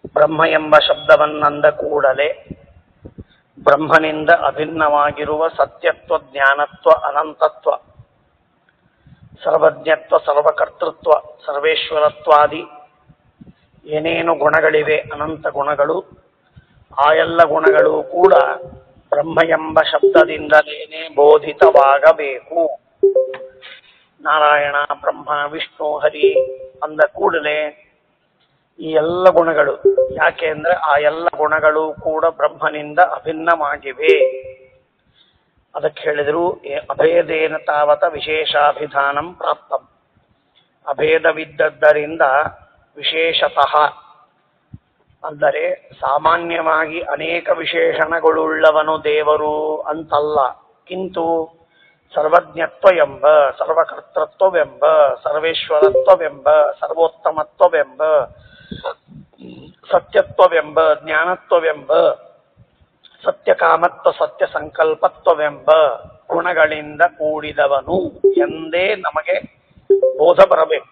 ಬ್ರಹ್ಮ ಎಂಬ ಶಬ್ದವನ್ನಂದ ಕೂಡಲೇ ಬ್ರಹ್ಮನಿಂದ ಅಭಿನ್ನವಾಗಿರುವ ಸತ್ಯತ್ವ ಜ್ಞಾನತ್ವ ಅನಂತತ್ವ ಸರ್ವಜ್ಞತ್ವ ಸರ್ವಕರ್ತೃತ್ವ ಸರ್ವೇಶ್ವರತ್ವಾದಿ ಏನೇನು ಗುಣಗಳಿವೆ ಅನಂತ ಗುಣಗಳು ಆ ಎಲ್ಲ ಗುಣಗಳು ಕೂಡ ಬ್ರಹ್ಮ ಎಂಬ ಶಬ್ದದಿಂದಲೇನೆ ಬೋಧಿತವಾಗಬೇಕು ನಾರಾಯಣ ಬ್ರಹ್ಮ ವಿಷ್ಣು ಹರಿ ಅಂದ ಕೂಡಲೇ ಈ ಎಲ್ಲ ಗುಣಗಳು ಯಾಕೆ ಅಂದ್ರೆ ಆ ಎಲ್ಲ ಗುಣಗಳು ಕೂಡ ಬ್ರಹ್ಮನಿಂದ ಅಭಿನ್ನವಾಗಿವೆ ಅದಕ್ಕೆ ಹೇಳಿದ್ರು ಏ- ಅಭೇದೇನ ತಾವತ ವಿಶೇಷಾಭಿಧಾನಂ ಪ್ರಾಪ್ತಂ ಅಭೇದವಿದ್ದದ್ದರಿಂದ ವಿಶೇಷತಃ ಅಂದರೆ ಸಾಮಾನ್ಯವಾಗಿ ಅನೇಕ ವಿಶೇಷಣಗಳುಳ್ಳವನು ದೇವರು ಅಂತಲ್ಲ ಕಿಂತು ಸರ್ವಜ್ಞತ್ವ ಎಂಬ ಸರ್ವಕರ್ತೃತ್ವವೆಂಬ ಸರ್ವೇಶ್ವರತ್ವವೆಂಬ ಸರ್ವೋತ್ತಮತ್ವವೆಂಬ ಸತ್ಯತ್ವವೆಂಬ ಜ್ಞಾನತ್ವವೆಂಬ ಸತ್ಯಕಾಮತ್ವ ಸತ್ಯ ಸಂಕಲ್ಪತ್ವವೆಂಬ ಗುಣಗಳಿಂದ ಕೂಡಿದವನು ಎಂದೇ ನಮಗೆ ಬೋಧ ಬರಬೇಕು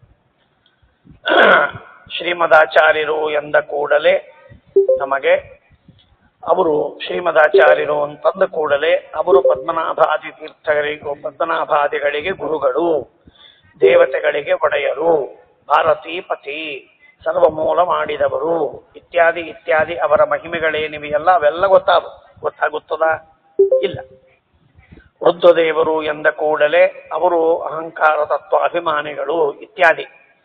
ಶ್ರೀಮದಾಚಾರ್ಯರು ಎಂದ ಕೂಡಲೇ ನಮಗೆ ಅವರು ಶ್ರೀಮದಾಚಾರ್ಯರು ಅಂತಂದ ಕೂಡಲೇ ಅವರು ಪದ್ಮನಾಭಾದಿ ತೀರ್ಥಗಳಿಗೂ ಪದ್ಮನಾಭಾದಿಗಳಿಗೆ ಗುರುಗಳು ದೇವತೆಗಳಿಗೆ ಒಡೆಯರು ಭಾರತೀ ಪತಿ ಸರ್ವಮೂಲ ಮಾಡಿದವರು ಇತ್ಯಾದಿ ಇತ್ಯಾದಿ ಅವರ ಮಹಿಮೆಗಳೇನಿವೆಯಲ್ಲ ಅವೆಲ್ಲ ಗೊತ್ತಾಗ ಗೊತ್ತಾಗುತ್ತದ ಇಲ್ಲ ವೃದ್ಧದೇವರು ಎಂದ ಕೂಡಲೇ ಅವರು ಅಹಂಕಾರ ತತ್ವ ಅಭಿಮಾನಿಗಳು ಇತ್ಯಾದಿ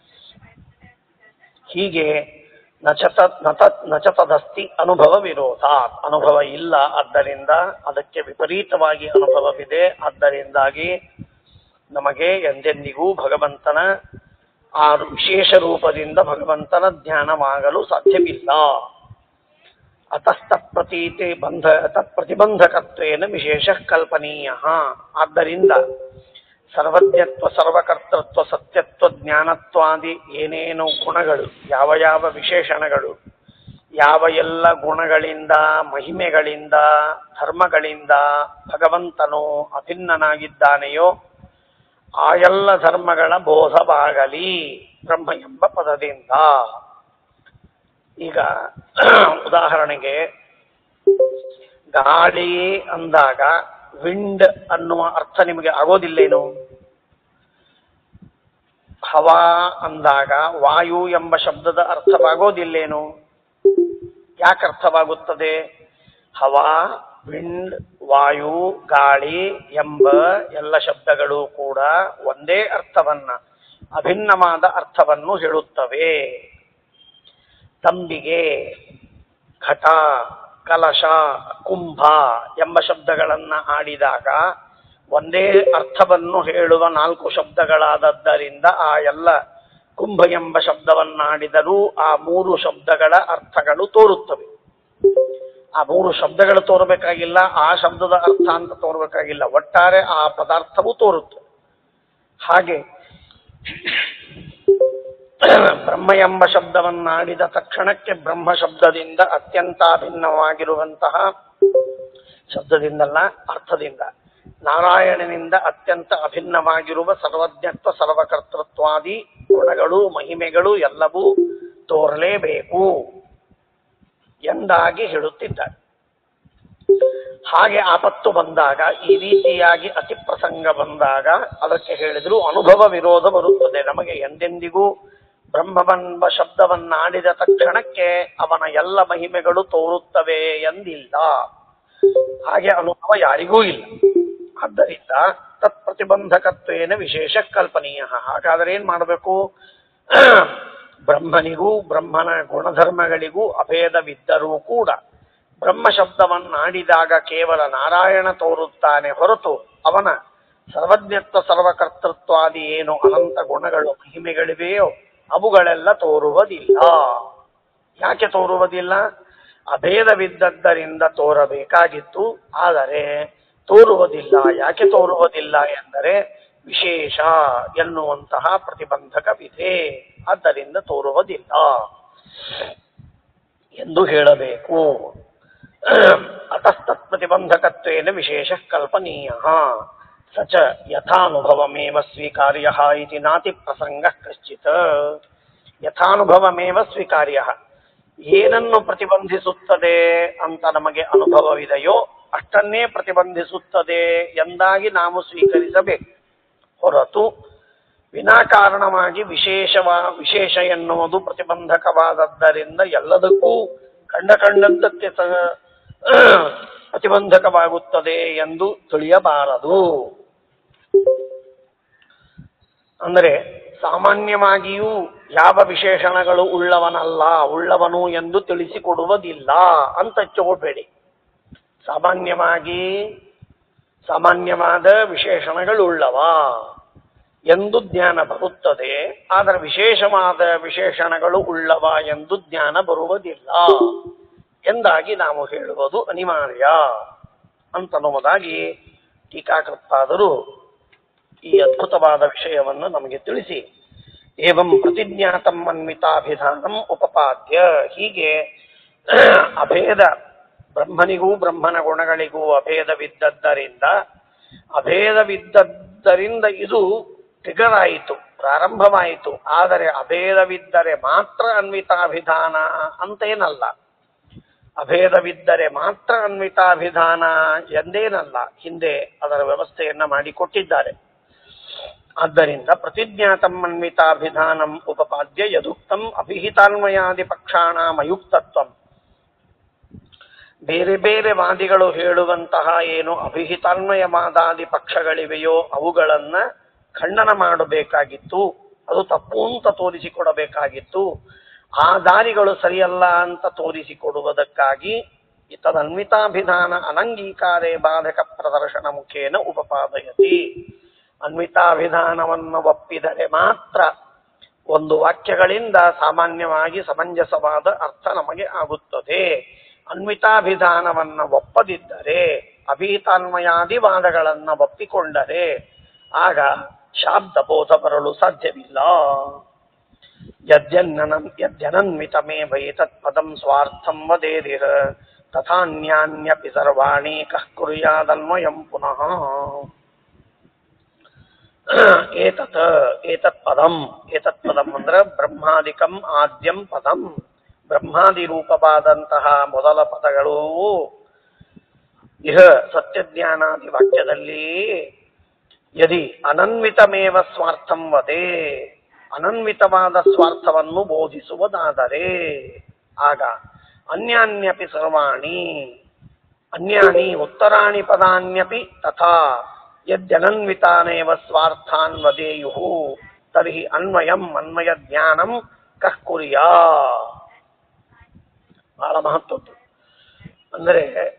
ಹೀಗೆ ನಚತ ನತ ನಚತದಸ್ತಿ ಅನುಭವ ವಿರೋಧ ಅನುಭವ ಇಲ್ಲ ಆದ್ದರಿಂದ ಅದಕ್ಕೆ ವಿಪರೀತವಾಗಿ ಅನುಭವವಿದೆ ಆದ್ದರಿಂದಾಗಿ ನಮಗೆ ಎಂದೆಂದಿಗೂ ಭಗವಂತನ ಆ ವಿಶೇಷ ರೂಪದಿಂದ ಭಗವಂತನ ಜ್ಞಾನವಾಗಲು ಸಾಧ್ಯವಿಲ್ಲ ಅತಸ್ತ ಪ್ರತೀತಿ ಬಂಧ ತತ್ಪ್ರತಿಬಂಧಕತ್ವೇನ ವಿಶೇಷ ಕಲ್ಪನೀಯ ಆದ್ದರಿಂದ ಸರ್ವಜ್ಞತ್ವ ಸರ್ವಕರ್ತೃತ್ವ ಸತ್ಯತ್ವ ಜ್ಞಾನತ್ವಾದಿ ಏನೇನು ಗುಣಗಳು ಯಾವ ಯಾವ ವಿಶೇಷಣಗಳು ಯಾವ ಎಲ್ಲ ಗುಣಗಳಿಂದ ಮಹಿಮೆಗಳಿಂದ ಧರ್ಮಗಳಿಂದ ಭಗವಂತನು ಅಭಿನ್ನನಾಗಿದ್ದಾನೆಯೋ ಆ ಎಲ್ಲ ಧರ್ಮಗಳ ಬೋಧವಾಗಲಿ ಬ್ರಹ್ಮ ಎಂಬ ಪದದಿಂದ ಈಗ ಉದಾಹರಣೆಗೆ ಗಾಳಿ ಅಂದಾಗ ವಿಂಡ್ ಅನ್ನುವ ಅರ್ಥ ನಿಮಗೆ ಆಗೋದಿಲ್ಲೇನು ಹವಾ ಅಂದಾಗ ವಾಯು ಎಂಬ ಶಬ್ದದ ಅರ್ಥವಾಗೋದಿಲ್ಲೇನು ಯಾಕೆ ಅರ್ಥವಾಗುತ್ತದೆ ಹವಾ ವಿಂಡ್ ವಾಯು ಗಾಳಿ ಎಂಬ ಎಲ್ಲ ಶಬ್ದಗಳು ಕೂಡ ಒಂದೇ ಅರ್ಥವನ್ನ ಅಭಿನ್ನವಾದ ಅರ್ಥವನ್ನು ಹೇಳುತ್ತವೆ ತಂಬಿಗೆ ಘಟ ಕಲಶ ಕುಂಭ ಎಂಬ ಶಬ್ದಗಳನ್ನ ಆಡಿದಾಗ ಒಂದೇ ಅರ್ಥವನ್ನು ಹೇಳುವ ನಾಲ್ಕು ಶಬ್ದಗಳಾದದ್ದರಿಂದ ಆ ಎಲ್ಲ ಕುಂಭ ಎಂಬ ಶಬ್ದವನ್ನಾಡಿದರೂ ಆ ಮೂರು ಶಬ್ದಗಳ ಅರ್ಥಗಳು ತೋರುತ್ತವೆ ಆ ಮೂರು ಶಬ್ದಗಳು ತೋರಬೇಕಾಗಿಲ್ಲ ಆ ಶಬ್ದದ ಅರ್ಥ ಅಂತ ತೋರಬೇಕಾಗಿಲ್ಲ ಒಟ್ಟಾರೆ ಆ ಪದಾರ್ಥವು ತೋರುತ್ತೆ ಹಾಗೆ ಬ್ರಹ್ಮ ಎಂಬ ಶಬ್ದವನ್ನಾಡಿದ ತಕ್ಷಣಕ್ಕೆ ಬ್ರಹ್ಮ ಶಬ್ದದಿಂದ ಅತ್ಯಂತ ಭಿನ್ನವಾಗಿರುವಂತಹ ಶಬ್ದದಿಂದಲ್ಲ ಅರ್ಥದಿಂದ ನಾರಾಯಣನಿಂದ ಅತ್ಯಂತ ಅಭಿನ್ನವಾಗಿರುವ ಸರ್ವಜ್ಞತ್ವ ಸರ್ವಕರ್ತೃತ್ವಾದಿ ಗುಣಗಳು ಮಹಿಮೆಗಳು ಎಲ್ಲವೂ ತೋರಲೇಬೇಕು ಎಂದಾಗಿ ಹೇಳುತ್ತಿದ್ದಾರೆ ಹಾಗೆ ಆಪತ್ತು ಬಂದಾಗ ಈ ರೀತಿಯಾಗಿ ಅತಿ ಪ್ರಸಂಗ ಬಂದಾಗ ಅದಕ್ಕೆ ಹೇಳಿದ್ರು ಅನುಭವ ವಿರೋಧ ಬರುತ್ತದೆ ನಮಗೆ ಎಂದೆಂದಿಗೂ ಬ್ರಹ್ಮವೆಂಬ ಶಬ್ದವನ್ನಾಡಿದ ತಕ್ಷಣಕ್ಕೆ ಅವನ ಎಲ್ಲ ಮಹಿಮೆಗಳು ತೋರುತ್ತವೆ ಎಂದಿಲ್ಲ ಹಾಗೆ ಅನುಭವ ಯಾರಿಗೂ ಇಲ್ಲ ಆದ್ದರಿಂದ ತತ್ಪ್ರತಿಬಂಧಕತ್ವೇನ ವಿಶೇಷ ಕಲ್ಪನೀಯ ಹಾಗಾದರೆ ಏನ್ ಮಾಡಬೇಕು ಬ್ರಹ್ಮನಿಗೂ ಬ್ರಹ್ಮನ ಗುಣಧರ್ಮಗಳಿಗೂ ಅಭೇದವಿದ್ದರೂ ಕೂಡ ಬ್ರಹ್ಮ ಶಬ್ದವನ್ನಾಡಿದಾಗ ಕೇವಲ ನಾರಾಯಣ ತೋರುತ್ತಾನೆ ಹೊರತು ಅವನ ಸರ್ವಜ್ಞತ್ವ ಸರ್ವಕರ್ತೃತ್ವಾದಿ ಏನು ಅನಂತ ಗುಣಗಳು ಮಹಿಮೆಗಳಿವೆಯೋ ಅವುಗಳೆಲ್ಲ ತೋರುವುದಿಲ್ಲ ಯಾಕೆ ತೋರುವುದಿಲ್ಲ ಅಭೇದವಿದ್ದದ್ದರಿಂದ ತೋರಬೇಕಾಗಿತ್ತು ಆದರೆ ತೋರುವುದಿಲ್ಲ ಯಾಕೆ ತೋರುವುದಿಲ್ಲ ಎಂದರೆ ವಿಶೇಷ ಎನ್ನುವಂತಹ ಪ್ರತಿಬಂಧಕವಿದೆ ಆದ್ದರಿಂದ ತೋರುವುದಿಲ್ಲ ಎಂದು ಹೇಳಬೇಕು ಅತಸ್ತತ್ ಪ್ರತಿಬಂಧಕತ್ವೇನ ವಿಶೇಷ ಕಲ್ಪನೀಯ ಸ ಚ ಯಥಾನುಭವಮೇವ ಸ್ವೀಕಾರ್ಯ ಇತಿ ನಾತಿ ಪ್ರಸಂಗ ಕಶ್ಚಿತ್ ಯಥಾನುಭವಮೇವ ಸ್ವೀಕಾರ್ಯ ಏನನ್ನು ಪ್ರತಿಬಂಧಿಸುತ್ತದೆ ಅಂತ ನಮಗೆ ಅನುಭವವಿದೆಯೋ ಅಷ್ಟನ್ನೇ ಪ್ರತಿಬಂಧಿಸುತ್ತದೆ ಎಂದಾಗಿ ನಾವು ಸ್ವೀಕರಿಸಬೇಕು ಹೊರತು ವಿನಾಕಾರಣವಾಗಿ ವಿಶೇಷವಾ ವಿಶೇಷ ಎನ್ನುವುದು ಪ್ರತಿಬಂಧಕವಾದದ್ದರಿಂದ ಎಲ್ಲದಕ್ಕೂ ಕಂಡ ಕಂಡದ್ದಕ್ಕೆ ಸ- ಪ್ರತಿಬಂಧಕವಾಗುತ್ತದೆ ಎಂದು ತಿಳಿಯಬಾರದು ಅಂದರೆ ಸಾಮಾನ್ಯವಾಗಿಯೂ ಯಾವ ವಿಶೇಷಣಗಳು ಉಳ್ಳವನಲ್ಲ ಉಳ್ಳವನು ಎಂದು ತಿಳಿಸಿಕೊಡುವುದಿಲ್ಲ ಅಂತ ಹಚ್ಚೋಬೇಡಿ ಸಾಮಾನ್ಯವಾಗಿ ಸಾಮಾನ್ಯವಾದ ವಿಶೇಷಣಗಳುಳ್ಳವ ಎಂದು ಜ್ಞಾನ ಬರುತ್ತದೆ ಆದರೆ ವಿಶೇಷವಾದ ವಿಶೇಷಣಗಳು ಉಳ್ಳವ ಎಂದು ಜ್ಞಾನ ಬರುವುದಿಲ್ಲ ಎಂದಾಗಿ ನಾವು ಹೇಳುವುದು ಅನಿವಾರ್ಯ ಅಂತನ್ನುವುದಾಗಿ ಟೀಕಾಕೃತ್ತಾದರೂ ಈ ಅದ್ಭುತವಾದ ವಿಷಯವನ್ನು ನಮಗೆ ತಿಳಿಸಿ ಏವಂ ಪ್ರತಿಜ್ಞಾತಂ ಅನ್ವಿತಾಭಿಧಾನಂ ಉಪಪಾದ್ಯ ಹೀಗೆ ಅಭೇದ ಬ್ರಹ್ಮನಿಗೂ ಬ್ರಹ್ಮನ ಗುಣಗಳಿಗೂ ಅಭೇದವಿದ್ದದ್ದರಿಂದ ಅಭೇದವಿದ್ದದ್ದರಿಂದ ಇದು ಟ್ರಿಗರ್ ಆಯಿತು ಪ್ರಾರಂಭವಾಯಿತು ಆದರೆ ಅಭೇದವಿದ್ದರೆ ಮಾತ್ರ ಅನ್ವಿತಾಭಿಧಾನ ಅಂತೇನಲ್ಲ ಅಭೇದವಿದ್ದರೆ ಮಾತ್ರ ಅನ್ವಿತಾಭಿಧಾನ ಎಂದೇನಲ್ಲ ಹಿಂದೆ ಅದರ ವ್ಯವಸ್ಥೆಯನ್ನ ಮಾಡಿಕೊಟ್ಟಿದ್ದಾರೆ ಆದ್ದರಿಂದ ಪ್ರತಿಜ್ಞಾತಂ ಅನ್ವಿತಾಭಿಧಾನಂ ಉಪಪಾದ್ಯ ಯದುಕ್ತಂ ಅಭಿಹಿತಾನ್ವಯಾದಿ ಪಕ್ಷಾಣಾಮಯುಕ್ತತ್ವಂ ಬೇರೆ ಬೇರೆ ವಾದಿಗಳು ಹೇಳುವಂತಹ ಏನು ಅಭಿಹಿತಾನ್ವಯವಾದಾದಿ ಪಕ್ಷಗಳಿವೆಯೋ ಅವುಗಳನ್ನ ಖಂಡನ ಮಾಡಬೇಕಾಗಿತ್ತು ಅದು ತಪ್ಪು ಅಂತ ತೋರಿಸಿಕೊಡಬೇಕಾಗಿತ್ತು ಆ ದಾರಿಗಳು ಸರಿಯಲ್ಲ ಅಂತ ತೋರಿಸಿಕೊಡುವುದಕ್ಕಾಗಿ ತದನ್ವಿತಾಭಿಧಾನ ಅನಂಗೀಕಾರೇ ಬಾಧಕ ಪ್ರದರ್ಶನ ಮುಖೇನ ಉಪಪಾದಯತಿ ಅನ್ವಿತಾಭಿಧಾನವನ್ನು ಒಪ್ಪಿದರೆ ಮಾತ್ರ ಒಂದು ವಾಕ್ಯಗಳಿಂದ ಸಾಮಾನ್ಯವಾಗಿ ಸಮಂಜಸವಾದ ಅರ್ಥ ನಮಗೆ ಆಗುತ್ತದೆ ಅನ್ವಿತಾಭಿಧಾನವನ್ನ ಒಪ್ಪದಿದ್ದರೆ ಅಭೀತಾನ್ವಯಾದಿ ವಾದಗಳನ್ನ ಒಪ್ಪಿಕೊಂಡರೆ ಆಗ ಶಾಬ್ದ ಬೋಧ ಬರಲು ಸಾಧ್ಯವಿಲ್ಲ ಯದ್ಯನ್ನನ ಯದ್ಯನನ್ವಿತಮೇವೈತತ್ ಪದಂ ಸ್ವಾರ್ಥಂ ವದೇದಿರ ತಥಾನ್ಯಾನ್ಯಪಿ ಸರ್ವಾಣಿ ಕಃ ಕುರ್ಯಾದನ್ವಯಂ ಪುನಃ ಏತತ್ ಏತತ್ ಪದಂ ಏತತ್ ಪದಂ ಅಂದ್ರೆ ಬ್ರಹ್ಮಾದಿಕಂ ಆದ್ಯಂ ಪದಂ ಬ್ರಹ್ಮಾದಿ ರೂಪವಾದಂತಹ ಮೊದಲ ಪದಗಳು ಇಹ ಸತ್ಯಜ್ಞಾನಾದಿ ವಾಕ್ಯದಲ್ಲಿ ಯದಿ ಅನನ್ವಿತಮೇವ ಸ್ವಾರ್ಥಂ ವದೇ ಅನನ್ವಿತವಾದ ಸ್ವಾರ್ಥವನ್ನು ಬೋಧಿಸುವುದಾದರೆ ಆಗ ಅನ್ಯಾನ್ಯಪಿ ಸರ್ವಾಣಿ ಅನ್ಯಾನಿ ಉತ್ತರಾಣಿ ಪದಾನ್ಯಪಿ ತಥಾ ಯದ್ಯನನ್ವಿತಾನೇವ ಸ್ವಾರ್ಥಾನ್ ವದೇಯು ತರ್ಹಿ ಅನ್ವಯಂ ಅನ್ವಯ ಜ್ಞಾನಂ ಕಃ ಕುರ್ಯಾ ಬಹಳ ಮಹತ್ವದ್ದು ಅಂದರೆ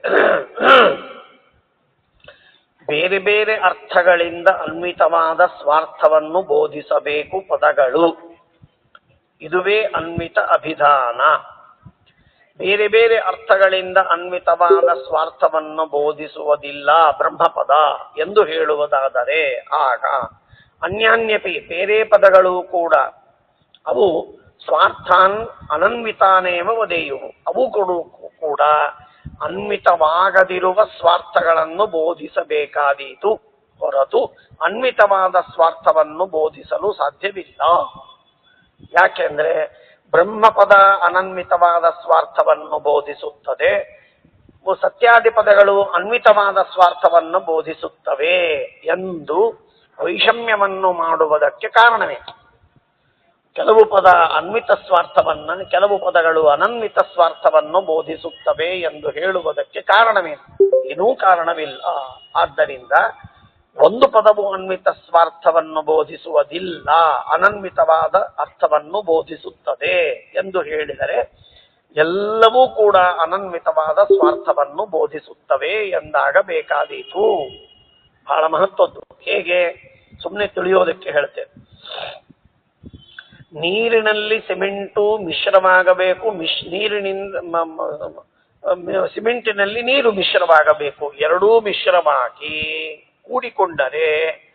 ಬೇರೆ ಬೇರೆ ಅರ್ಥಗಳಿಂದ ಅನ್ವಿತವಾದ ಸ್ವಾರ್ಥವನ್ನು ಬೋಧಿಸಬೇಕು ಪದಗಳು ಇದುವೇ ಅನ್ವಿತ ಅಭಿಧಾನ ಬೇರೆ ಬೇರೆ ಅರ್ಥಗಳಿಂದ ಅನ್ವಿತವಾದ ಸ್ವಾರ್ಥವನ್ನು ಬೋಧಿಸುವುದಿಲ್ಲ ಬ್ರಹ್ಮಪದ ಎಂದು ಹೇಳುವುದಾದರೆ ಆಗ ಅನ್ಯಾನ್ಯಪಿ ಬೇರೆ ಪದಗಳು ಕೂಡ ಅವು ಸ್ವಾರ್ಥಾನ್ ಅನನ್ವಿತಾನೇವ ವದೇಯುವು ಅವು ಕೊಡು ಕೂಡ ಅನ್ವಿತವಾಗದಿರುವ ಸ್ವಾರ್ಥಗಳನ್ನು ಬೋಧಿಸಬೇಕಾದೀತು ಹೊರತು ಅನ್ವಿತವಾದ ಸ್ವಾರ್ಥವನ್ನು ಬೋಧಿಸಲು ಸಾಧ್ಯವಿಲ್ಲ ಯಾಕೆಂದ್ರೆ ಬ್ರಹ್ಮಪದ ಅನನ್ವಿತವಾದ ಸ್ವಾರ್ಥವನ್ನು ಬೋಧಿಸುತ್ತದೆ ಸತ್ಯಾದಿ ಪದಗಳು ಅನ್ವಿತವಾದ ಸ್ವಾರ್ಥವನ್ನು ಬೋಧಿಸುತ್ತವೆ ಎಂದು ವೈಷಮ್ಯವನ್ನು ಮಾಡುವುದಕ್ಕೆ ಕಾರಣವೇ ಕೆಲವು ಪದ ಅನ್ವಿತ ಸ್ವಾರ್ಥವನ್ನ ಕೆಲವು ಪದಗಳು ಅನನ್ವಿತ ಸ್ವಾರ್ಥವನ್ನು ಬೋಧಿಸುತ್ತವೆ ಎಂದು ಹೇಳುವುದಕ್ಕೆ ಕಾರಣವೇನು ಏನೂ ಕಾರಣವಿಲ್ಲ ಆದ್ದರಿಂದ ಒಂದು ಪದವು ಅನ್ವಿತ ಸ್ವಾರ್ಥವನ್ನು ಬೋಧಿಸುವುದಿಲ್ಲ ಅನನ್ವಿತವಾದ ಅರ್ಥವನ್ನು ಬೋಧಿಸುತ್ತದೆ ಎಂದು ಹೇಳಿದರೆ ಎಲ್ಲವೂ ಕೂಡ ಅನನ್ವಿತವಾದ ಸ್ವಾರ್ಥವನ್ನು ಬೋಧಿಸುತ್ತವೆ ಎಂದಾಗಬೇಕಾದೀತು ಬಹಳ ಮಹತ್ವದ್ದು ಹೇಗೆ ಸುಮ್ಮನೆ ತಿಳಿಯೋದಕ್ಕೆ ಹೇಳ್ತೇನೆ ನೀರಿನಲ್ಲಿ ಸಿಮೆಂಟು ಮಿಶ್ರವಾಗಬೇಕು ಮಿಶ್ ನೀರಿನಿಂದ ಮ- ಮ- ಮ- ಸಿಮೆಂಟಿನಲ್ಲಿ ನೀರು ಮಿಶ್ರವಾಗಬೇಕು ಎರಡೂ ಮಿಶ್ರವಾಗಿ ಕೂಡಿಕೊಂಡರೆ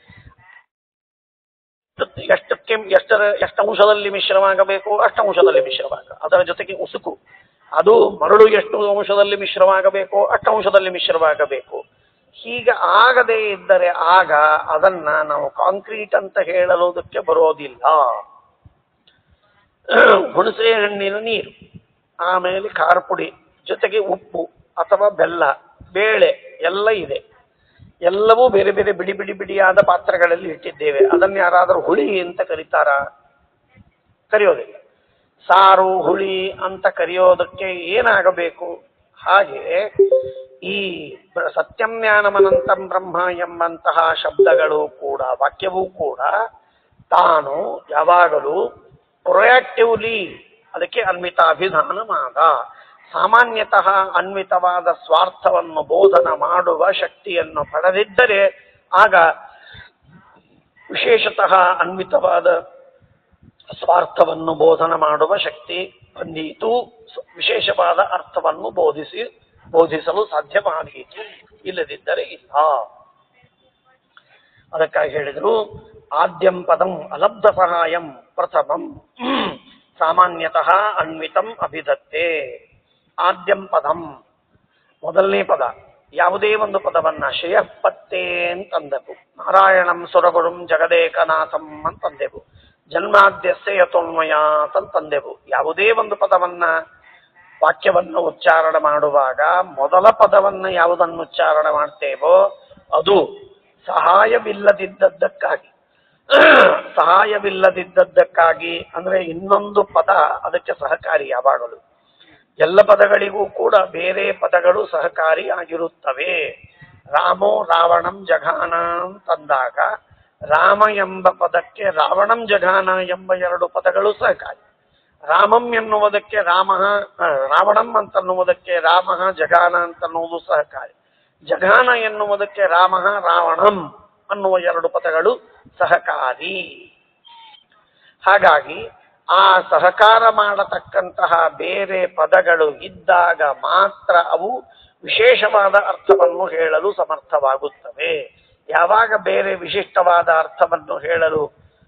ಎಷ್ಟಕ್ಕೆ ಎಷ್ಟರ ಎಷ್ಟು ಅಂಶದಲ್ಲಿ ಮಿಶ್ರವಾಗಬೇಕು ಅಷ್ಟು ಅಂಶದಲ್ಲಿ ಮಿಶ್ರವಾಗ ಅದರ ಜೊತೆಗೆ ಉಸುಕು ಅದು ಮರಳು ಎಷ್ಟು ಅಂಶದಲ್ಲಿ ಮಿಶ್ರವಾಗಬೇಕು ಅಷ್ಟು ಅಂಶದಲ್ಲಿ ಮಿಶ್ರವಾಗಬೇಕು ಹೀಗೆ ಆಗದೇ ಇದ್ದರೆ ಆಗ ಅದನ್ನ ನಾವು ಕಾಂಕ್ರೀಟ್ ಅಂತ ಹೇಳಲೋದಕ್ಕೆ ಬರೋದಿಲ್ಲ ಹುಣಸೆ ಹಣ್ಣಿನ ನೀರು ಆಮೇಲೆ ಖಾರ ಪುಡಿ ಜೊತೆಗೆ ಉಪ್ಪು ಅಥವಾ ಬೆಲ್ಲ ಬೇಳೆ ಎಲ್ಲ ಇದೆ ಎಲ್ಲವೂ ಬೇರೆ ಬೇರೆ ಬಿಡಿ ಬಿಡಿ ಬಿಡಿಯಾದ ಪಾತ್ರೆಗಳಲ್ಲಿ ಇಟ್ಟಿದ್ದೇವೆ ಅದನ್ನು ಯಾರಾದರೂ ಹುಳಿ ಅಂತ ಕರೀತಾರ ಕರೆಯೋದಿಲ್ಲ ಸಾರು ಹುಳಿ ಅಂತ ಕರೆಯೋದಕ್ಕೆ ಏನಾಗಬೇಕು ಹಾಗೆ ಈ ಬ- ಸತ್ಯಂ ಜ್ಞಾನಮನಂತಂ ಬ್ರಹ್ಮ ಎಂಬಂತಹ ಶಬ್ದಗಳು ಕೂಡ ವಾಕ್ಯವೂ ಕೂಡ ತಾನು ಯಾವಾಗಲೂ ಪ್ರೊಯಾಕ್ಟಿವ್ಲಿ ಅದಕ್ಕೆ ಅನ್ವಿತಾಭಿಧಾನವಾದ ಸಾಮಾನ್ಯತಃ ಅನ್ವಿತವಾದ ಸ್ವಾರ್ಥವನ್ನು ಬೋಧನ ಮಾಡುವ ಶಕ್ತಿಯನ್ನು ಪಡೆದಿದ್ದರೆ ಆಗ ವಿಶೇಷತಃ ಅನ್ವಿತವಾದ ಸ್ವಾರ್ಥವನ್ನು ಬೋಧನ ಮಾಡುವ ಶಕ್ತಿ ಬಂದೀತು ಸ- ವಿಶೇಷವಾದ ಅರ್ಥವನ್ನು ಬೋಧಿಸಿ ಬೋಧಿಸಲು ಸಾಧ್ಯವಾದೀತು ಇಲ್ಲದಿದ್ದರೆ ಇಲ್ಲ ಅದಕ್ಕಾಗಿ ಹೇಳಿದರು ಆದ್ಯಂ ಪದಂ ಅಲಬ್ಧ ಸಹಾಯಂ ಪ್ರಥಮಂ ಸಾಮಾನ್ಯತಃ ಅನ್ವಿತಂ ಅಭಿಧತ್ತೆ ಆದ್ಯಂ ಪದಂ ಮೊದಲನೇ ಪದ ಯಾವುದೇ ಒಂದು ಪದವನ್ನ ಶ್ರೇಯಪತ್ತೆ ಅಂತಂದೆವು ನಾರಾಯಣಂ ಸುರಗುರುಂ ಜಗದೇಕನಾಥಂ ಅಂತಂದೆವು ಜನ್ಮಾದ್ಯಸ್ಯ ಯತೋನ್ಮಯ ಅಂತಂದೆವು ಯಾವುದೇ ಒಂದು ಪದವನ್ನ ವಾಕ್ಯವನ್ನು ಉಚ್ಚಾರಣೆ ಮಾಡುವಾಗ ಮೊದಲ ಪದವನ್ನ ಯಾವುದನ್ನು ಉಚ್ಚಾರಣೆ ಮಾಡ್ತೇವೋ ಅದು ಸಹಾಯವಿಲ್ಲದಿದ್ದದ್ದಕ್ಕಾಗಿ ಸಹಾಯವಿಲ್ಲದಿದ್ದದ್ದಕ್ಕಾಗಿ ಅಂದ್ರೆ ಇನ್ನೊಂದು ಪದ ಅದಕ್ಕೆ ಸಹಕಾರಿ ಯಾವಾಗಲೂ ಎಲ್ಲ ಪದಗಳಿಗೂ ಕೂಡ ಬೇರೆ ಪದಗಳು ಸಹಕಾರಿ ಆಗಿರುತ್ತವೆ ರಾಮೋ ರಾವಣಂ ಜಘಾನ ಅಂತಂದಾಗ ರಾಮ ಎಂಬ ಪದಕ್ಕೆ ರಾವಣಂ ಜಘಾನ ಎಂಬ ಎರಡು ಪದಗಳು ಸಹಕಾರಿ ರಾಮಂ ಎನ್ನುವುದಕ್ಕೆ ರಾಮ ರಾವಣಂ ಅಂತನ್ನುವುದಕ್ಕೆ ರಾಮ ಜಘಾನ ಅಂತನ್ನುವುದು ಸಹಕಾರಿ ಜಘಾನ ಎನ್ನುವುದಕ್ಕೆ ರಾಮ ರಾವಣಂ ಅನ್ನುವ ಎರಡು ಪದಗಳು ಸಹಕಾರಿ ಹಾಗಾಗಿ ಆ ಸಹಕಾರ ಮಾಡತಕ್ಕಂತಹ ಬೇರೆ ಪದಗಳು ಇದ್ದಾಗ ಮಾತ್ರ ಅವು ವಿಶೇಷವಾದ ಅರ್ಥವನ್ನು ಹೇಳಲು ಸಮರ್ಥವಾಗುತ್ತವೆ ಯಾವಾಗ ಬೇರೆ ವಿಶಿಷ್ಟವಾದ ಅರ್ಥವನ್ನು ಹೇಳಲು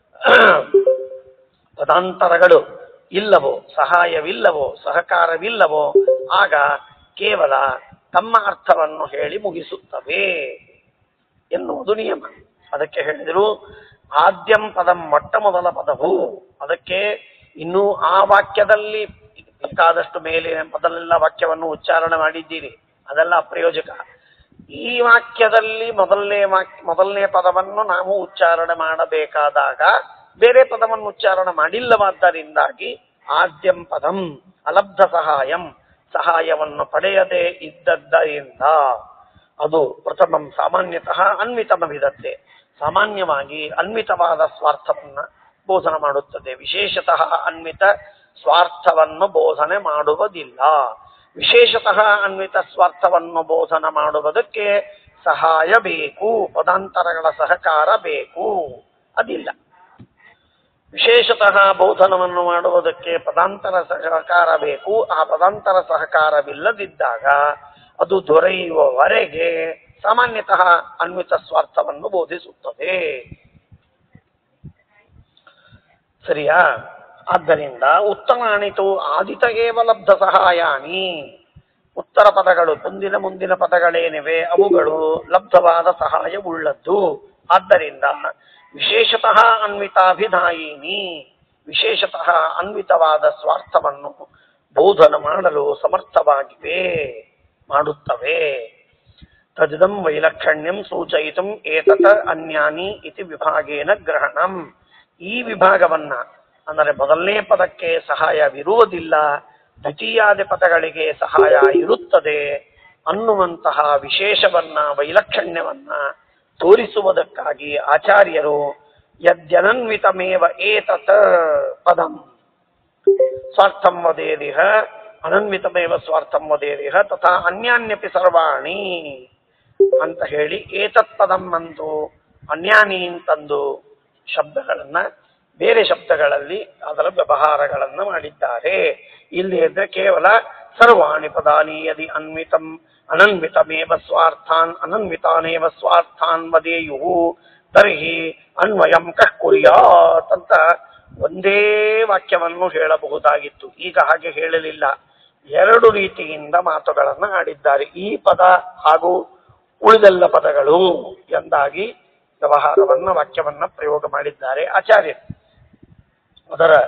ಪದಾಂತರಗಳು ಇಲ್ಲವೋ ಸಹಾಯವಿಲ್ಲವೋ ಸಹಕಾರವಿಲ್ಲವೋ ಆಗ ಕೇವಲ ತಮ್ಮ ಅರ್ಥವನ್ನು ಹೇಳಿ ಮುಗಿಸುತ್ತವೆ ಎನ್ನುವುದು ನಿಯಮ ಅದಕ್ಕೆ ಹೇಳಿದರು ಆದ್ಯಂ ಪದಂ ಮೊಟ್ಟ ಮೊದಲ ಪದವು ಅದಕ್ಕೆ ಇನ್ನೂ ಆ ವಾಕ್ಯದಲ್ಲಿ ಬೇಕಾದಷ್ಟು ಮೇಲೆ ಮೊದಲೆಲ್ಲ ವಾಕ್ಯವನ್ನು ಉಚ್ಚಾರಣೆ ಮಾಡಿದ್ದೀರಿ ಅದೆಲ್ಲ ಅಪ್ರಯೋಜಕ ಈ ವಾಕ್ಯದಲ್ಲಿ ಮೊದಲನೇ ವಾಕ್ಯ ಮೊದಲನೇ ಪದವನ್ನು ನಾವು ಉಚ್ಚಾರಣೆ ಮಾಡಬೇಕಾದಾಗ ಬೇರೆ ಪದವನ್ನು ಉಚ್ಚಾರಣೆ ಮಾಡಿಲ್ಲವಾದ್ದರಿಂದಾಗಿ ಆದ್ಯಂ ಪದಂ ಅಲಬ್ಧ ಸಹಾಯಂ ಸಹಾಯವನ್ನು ಪಡೆಯದೇ ಇದ್ದದ್ದರಿಂದ ಅದು ಪ್ರಥಮಂ ಸಾಮಾನ್ಯತಃ ಅನ್ವಿತಮವಿದತ್ತೆ ಸಾಮಾನ್ಯವಾಗಿ ಅನ್ವಿತವಾದ ಸ್ವಾರ್ಥವನ್ನ ಬೋಧನೆ ಮಾಡುತ್ತದೆ ವಿಶೇಷತಃ ಅನ್ವಿತ ಸ್ವಾರ್ಥವನ್ನು ಬೋಧನೆ ಮಾಡುವುದಿಲ್ಲ ವಿಶೇಷತಃ ಅನ್ವಿತ ಸ್ವಾರ್ಥವನ್ನು ಬೋಧನ ಮಾಡುವುದಕ್ಕೆ ಸಹಾಯ ಬೇಕು ಪದಾಂತರಗಳ ಸಹಕಾರ ಬೇಕು ಅದಿಲ್ಲ ವಿಶೇಷತಃ ಬೋಧನವನ್ನು ಮಾಡುವುದಕ್ಕೆ ಪದಾಂತರ ಸಹಕಾರ ಬೇಕು ಆ ಪದಾಂತರ ಸಹಕಾರವಿಲ್ಲದಿದ್ದಾಗ ಅದು ದೊರೆಯುವವರೆಗೆ ಸಾಮಾನ್ಯತಃ ಅನ್ವಿತ ಸ್ವಾರ್ಥವನ್ನು ಬೋಧಿಸುತ್ತದೆ ಸರಿಯಾ ಆದ್ದರಿಂದ ಉತ್ತಮಾಣಿತು ಆದಿತ ಏವ ಲಬ್ಧ ಸಹಾಯಾನಿ ಉತ್ತರ ಪದಗಳು ಮುಂದಿನ ಮುಂದಿನ ಪದಗಳೇನಿವೆ ಅವುಗಳು ಲಬ್ಧವಾದ ಸಹಾಯವುಳ್ಳದ್ದು ಆದ್ದರಿಂದ ವಿಶೇಷತಃ ಅನ್ವಿತಾಭಿಧಾಯಿನಿ ವಿಶೇಷತಃ ಅನ್ವಿತವಾದ ಸ್ವಾರ್ಥವನ್ನು ಬೋಧನ ಮಾಡಲು ಸಮರ್ಥವಾಗಿವೆ ಮಾಡುತ್ತವೆ ತದಿದಂ ವೈಲಕ್ಷಣ್ಯಂ ಸೂಚಯಿತು ಏತತ ಅನ್ಯಾನಿ ಇತಿ ವಿಭಾಗೇನ ಗ್ರಹಣಂ ಈ ವಿಭಾಗವನ್ನ ಅಂದರೆ ಮೊದಲನೇ ಪದಕ್ಕೆ ಸಹಾಯವಿರುವುದಿಲ್ಲ ದ್ವಿತೀಯಾದಿ ಪದಗಳಿಗೆ ಸಹಾಯ ಇರುತ್ತದೆ ಅನ್ನುವಂತಹ ವಿಶೇಷವನ್ನ ವೈಲಕ್ಷಣ್ಯವನ್ನ ತೋರಿಸುವುದಕ್ಕಾಗಿ ಆಚಾರ್ಯರು ಯದ್ಯನನ್ವಿತಮೇವ ಏತತ್ ಪದಂ ಸ್ವಾರ್ಥಂ ವದೇರಿಹ ಅನನ್ವಿತಮೇವ ಸ್ವಾರ್ಥಂ ವದೇರಿಹ ತಥಾ ಅನ್ಯಾನ್ಯಪಿ ಸರ್ವಾಣಿ ಅಂತ ಹೇಳಿ ಏತತ್ ಪದಂ ಅಂದು ಅನ್ಯಾನಿ ಅಂತಂದು ಶಬ್ದಗಳನ್ನ ಬೇರೆ ಶಬ್ದಗಳಲ್ಲಿ ಅದರ ವ್ಯವಹಾರಗಳನ್ನ ಮಾಡಿದ್ದಾರೆ ಇಲ್ಲಿ ಇದ್ರೆ ಕೇವಲ ಸರ್ವಾಣಿ ಪದಾನಿ ಯದಿ ಅನ್ವಿತಂ ಅನನ್ವಿತಮೇವ ಸ್ವಾರ್ಥಾನ್ ಅನನ್ವಿತಾನೇವ ಸ್ವಾರ್ಥಾನ್ ವದೇಯು ತರ್ಹಿ ಅನ್ವಯಂ ಕಃ ಕುರ್ಯಾತ್ ಅಂತ ಒಂದೇ ವಾಕ್ಯವನ್ನು ಹೇಳಬಹುದಾಗಿತ್ತು ಈಗ ಹಾಗೆ ಹೇಳಲಿಲ್ಲ ಎರಡು ರೀತಿಯಿಂದ ಮಾತುಗಳನ್ನು ಆಡಿದ್ದಾರೆ ಈ ಪದ ಹಾಗೂ ಉಳಿದೆಲ್ಲ ಪದಗಳು ಎಂದಾಗಿ ವ್ಯವಹಾರವನ್ನ ವಾಕ್ಯವನ್ನ ಪ್ರಯೋಗ ಮಾಡಿದ್ದಾರೆ ಆಚಾರ್ಯರು ಅದರ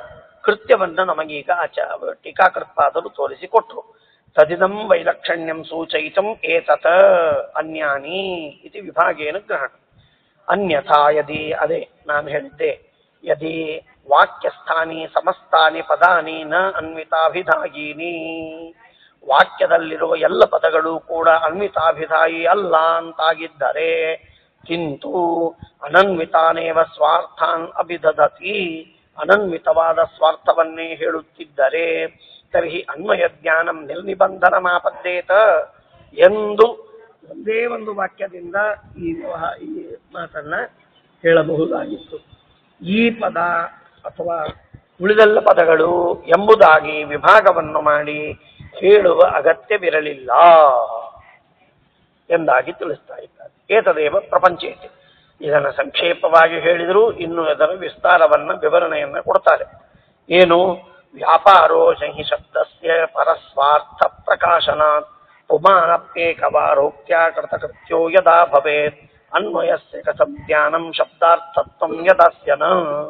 ಕೃತ್ಯವನ್ನ ನಮಗೀಗ ಆಚ ಟೀಕಾಕೃತ್ಪಾದರು ತೋರಿಸಿಕೊಟ್ರು ತದಿದಂ ವೈಲಕ್ಷಣ್ಯಂ ಸೂಚಯಿತಂ ಏತತ ಅನ್ಯಾನಿ ಇತಿ ವಿಭಾಗೇನ ಗ್ರಹಣ ಅನ್ಯಥಾ ಯದಿ ಅದೇ ನಾನು ಹೇಳಿದ್ದೆ ಯದಿ ವಾಕ್ಯಸ್ಥಾನಿ ಸಮಸ್ತಾನಿ ಪದಾನಿ ನ ಅನ್ವಿತಾಭಿಧಾಗೀನಿ ವಾಕ್ಯದಲ್ಲಿರುವ ಎಲ್ಲ ಪದಗಳು ಕೂಡ ಅನ್ವಿತಾಭಿಧಾಯಿ ಅಲ್ಲ ಅಂತಾಗಿದ್ದರೆ ಕಿಂತು ಅನನ್ವಿತಾನೇವ ಸ್ವಾರ್ಥಾನ್ ಅಭಿದಧತಿ ಅನನ್ವಿತವಾದ ಸ್ವಾರ್ಥವನ್ನೇ ಹೇಳುತ್ತಿದ್ದರೆ ತರ್ಹಿ ಅನ್ವಯ ಜ್ಞಾನಂ ನಿರ್ನಿಬಂಧನ ಮಾಪದ್ದೇತ ಎಂದು ಒಂದೇ ಒಂದು ವಾಕ್ಯದಿಂದ ಈ ವ್ಯವಹಾರ ಈ ಮಾತನ್ನ ಹೇಳಬಹುದಾಗಿತ್ತು ಈ ಪದ ಅಥವಾ ಉಳಿದೆಲ್ಲ ಪದಗಳು ಎಂಬುದಾಗಿ ವಿಭಾಗವನ್ನು ಮಾಡಿ ಹೇಳುವ ಅಗತ್ಯವಿರಲಿಲ್ಲ ಎಂದಾಗಿ ತಿಳಿಸ್ತಾ ಇದ್ದಾರೆ ಏತದೇವ ಪ್ರಪಂಚೇತಿ ಇದನ್ನು ಸಂಕ್ಷೇಪವಾಗಿ ಹೇಳಿದರೂ ಇನ್ನು ಅದರ ವಿಸ್ತಾರವನ್ನ ವಿವರಣೆಯನ್ನ ಕೊಡ್ತಾರೆ ಏನು ವ್ಯಾಪಾರೋ ಜಹಿ ಶಬ್ದಸ್ಯ ಪರಸ್ವಾರ್ಥ ಪ್ರಕಾಶನಾತ್ ಪುಮಾನಪ್ಯೇಕವಾರೋಕ್ತ್ಯ ಕೃತಕೃತ್ಯೋ ಯದಾ ಭವೇತ್ ಅನ್ವಯಸ್ಯ ಕಥಂ ಜ್ಞಾನಂ ಶಬ್ದಾರ್ಥತ್ವಂ ಯದಸ್ಯ ನ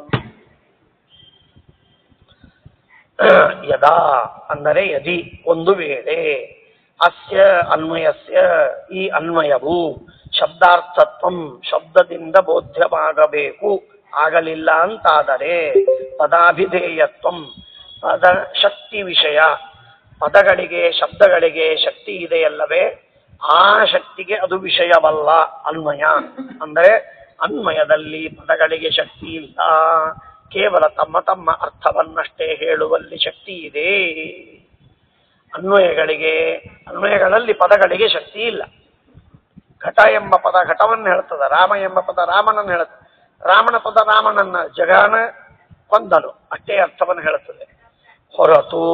ಯದಾ ಅಂದರೆ ಯದಿ ಒಂದು ವೇಳೆ ಅಸ್ಯ ಅನ್ವಯಸ್ಯ ಈ ಅನ್ವಯವು ಶಬ್ದಾರ್ಥತ್ವಂ ಶಬ್ದದಿಂದ ಬೋಧ್ಯವಾಗಬೇಕು ಆಗಲಿಲ್ಲ ಅಂತಾದರೆ ಪದಾಭಿಧೇಯತ್ವಂ ಪದ ಶಕ್ತಿ ವಿಷಯ ಪದಗಳಿಗೆ ಶಬ್ದಗಳಿಗೆ ಶಕ್ತಿ ಇದೆಯಲ್ಲವೇ ಆ ಶಕ್ತಿಗೆ ಅದು ವಿಷಯವಲ್ಲ ಅನ್ವಯ ಅಂದರೆ ಅನ್ವಯದಲ್ಲಿ ಪದಗಳಿಗೆ ಶಕ್ತಿ ಇಲ್ಲ ಕೇವಲ ತಮ್ಮ ತಮ್ಮ ಅರ್ಥವನ್ನಷ್ಟೇ ಹೇಳುವಲ್ಲಿ ಶಕ್ತಿ ಇದೆ ಅನ್ವಯಗಳಿಗೆ ಅನ್ವಯಗಳಲ್ಲಿ ಪದಗಳಿಗೆ ಶಕ್ತಿ ಇಲ್ಲ ಘಟ ಎಂಬ ಪದ ಘಟವನ್ನು ಹೇಳ್ತದೆ ರಾಮ ಎಂಬ ಪದ ರಾಮನನ್ನು ಹೇಳುತ್ತದೆ ರಾಮನ ಪದ ರಾಮನನ್ನ ಜಗಾನ ಕೊಂದನು ಅಷ್ಟೇ ಅರ್ಥವನ್ನು ಹೇಳುತ್ತದೆ ಹೊರತು